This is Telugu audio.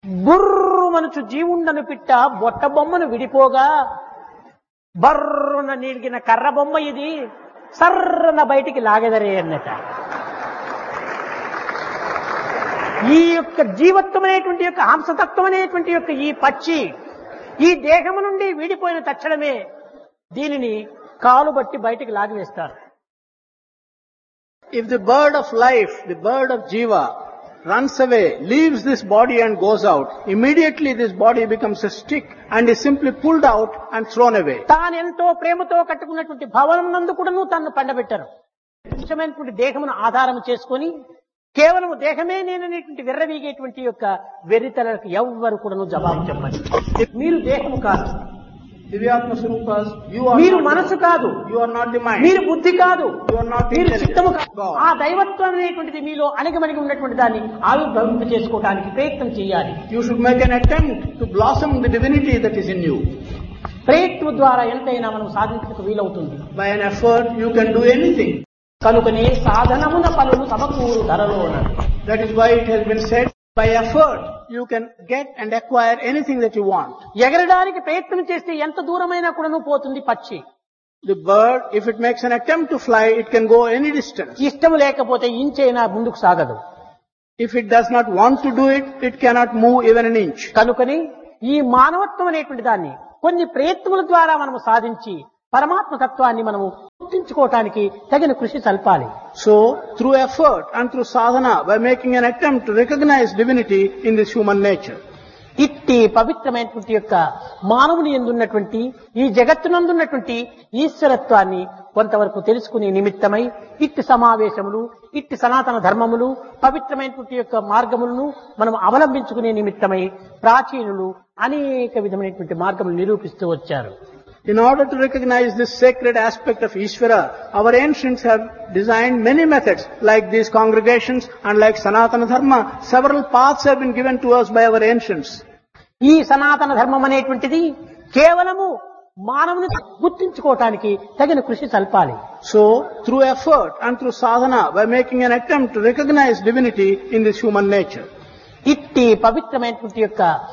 బుర్రుమనుచు జీవుండను పిట్ట బొట్ట బొమ్మను విడిపోగా బర్రున నీడిగిన కర్ర బొమ్మ ఇది సర్రన బయటికి లాగెదరే అన్నట ఈ యొక్క జీవత్వం అనేటువంటి యొక్క హంసతత్వం అనేటువంటి యొక్క ఈ పక్షి ఈ దేహము నుండి వీడిపోయిన తక్షణమే దీనిని కాలు బట్టి బయటికి లాగివేస్తారు If the bird of life, the bird of Jiva, runs away, leaves this body and goes out, immediately this body becomes a stick and is simply pulled out and thrown away. తానెంతో ప్రేమతో కట్టుకున్నటువంటి భవనం నందు కూడాను తన్ను పండబెట్టారు ఇష్టమైనటువంటి దేహమును ఆధారం చేసుకొని కేవలం దేహమే నేననేటువంటి విర్రవీగేటువంటి యొక్క వెర్రితలకు ఎవ్వరు కూడాను జవాబు చెప్పండి మీరు దేహము కాదు Divyatma Swarupas, you are మీరు not, మనసు కాదు you are not the mind. మీరు బుద్ధి కాదు You are not మీరు intelligent. చిత్తము కాదు God. ఆ దైవత్వం అనేటువంటిది మీలో అణిగమణిగి ఉన్నటువంటి దాన్ని ఆవిర్భవింప చేసుకోవడానికి ప్రయత్నం చేయాలి You should make an attempt to blossom the divinity that is in you. ప్రయత్నం ద్వారా ఎంతైనా మనం సాధించడానికి వీలవుతుంది By an effort, you can do anything. కనుకనే సాధనమున పనులు సమకూరు ధరలోన That is why it has been said, by effort, you can get and acquire anything that you want. ఎగరడానికి ప్రయత్నం చేస్తే ఎంత దూరమైనా కూడాను పోతుంది పక్షి The bird, if it makes an attempt to fly, it can go any distance. ఇష్టం లేకపోతే ఇంచైనా ముందుకు సాగదు If it does not want to do it, it cannot move even an inch. కనుకని ఈ మానవత్వం అనేటువంటి దాన్ని కొన్ని ప్రయత్నముల ద్వారా మనము సాధించి పరమాత్మ తత్వాన్ని మనము గుర్తించుకోవటానికి తగిన కృషి సల్పాలి So, through effort and through sadhana, by making an attempt to recognize divinity in this human nature, ఇట్టి పవిత్రమైనటువంటి యొక్క మానవుని ఎందున్నటువంటి ఈ జగత్తునందున్నటువంటి ఈశ్వరత్వాన్ని కొంతవరకు తెలుసుకునే నిమిత్తమై ఇట్టి సమావేశములు ఇట్టి సనాతన ధర్మములు పవిత్రమైనటువంటి యొక్క మార్గములను మనం అవలంబించుకునే నిమిత్తమై ప్రాచీనులు అనేక విధమైనటువంటి మార్గములు నిరూపిస్తూ వచ్చారు in order to recognize this sacred aspect of Ishvara, our ancients have designed many methods, like these congregations and like Sanatana Dharma. Several paths have been given to us by our ancients. ఈ సనాతన ధర్మం అనేటువంటిది కేవలము మానవుని గుర్తించుకోవటానికి తగిన కృషి సల్పాలి So, through effort and through sadhana, by making an attempt to recognize divinity in this human nature, ఇట్టి పవిత్రమైనటువంటి యొక్క